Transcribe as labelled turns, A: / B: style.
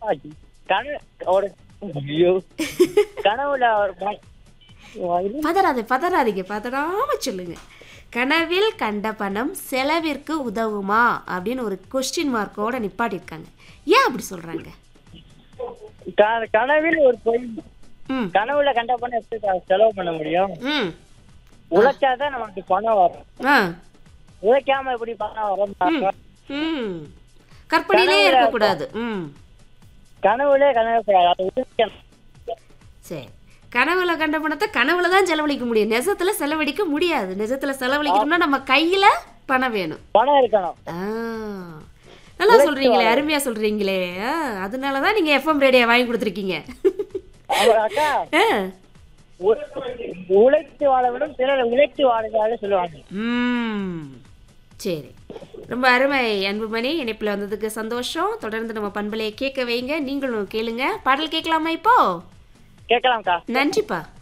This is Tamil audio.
A: கனவு ஒரு ஐயோ கனவுல ஒரு ப- இது
B: பதறாதே பதறாதீங்க பதறாம சொல்லுங்க கனவில் கண்ட பணம் செலவிற்கு உதவுமா அப்படின்னு ஒரு கொஸ்டின் மார்க்கோட நிப்பாட்டியிருக்காங்க ஏன் அப்படி சொல்றாங்க
A: க- கனவில் ஒரு பொய்
B: ம்
A: கனவுல கண்ட பணம் எப்படி க- செலவு பண்ண முடியும்
B: ம்
A: உழைச்சாதான் நமக்கு பணம் வரும்
B: ஆ
A: உழைக்காம எப்படி பணம் வரும்
B: ம் கற்பனையிலே இருக்கக்கூடாது ம்
A: கனவுலே கனவு கூடாது அது உழைக்கணும்.
B: சரி கனவுல கண்ட பணத்தை கனவுல தான் செலவழிக்க முடியும் நிஜத்துல செலவழிக்க முடியாது நிஜத்துல செலவழிக்கணும்னா நம்ம கையில பணம் வேணும்
A: பணம் இருக்கணும்
B: ஆ நல்லா சொல்றீங்களே அருமையா சொல்றீங்களே ஆ, அதனால தான் நீங்க எஃப்எம் ரேடியோ வாங்கி கொடுத்துருக்கீங்க
A: அவர் அக்கா
B: ஆ.
A: உ- உழைத்து வாழ விடும் பிறர் உழைத்து வாழுதான்னு சொல்லுவாங்க
B: ம் சரி ரொம்ப அருமை அன்புமணி இணைப்பில் வந்ததுக்கு சந்தோஷம் தொடர்ந்து நம்ம பண்பலையை கேட்க வைங்க நீங்களும் கேளுங்க பாடல் கேட்கலாமா இப்போ
A: கேட்கலாம்க்கா
B: நன்றிப்பா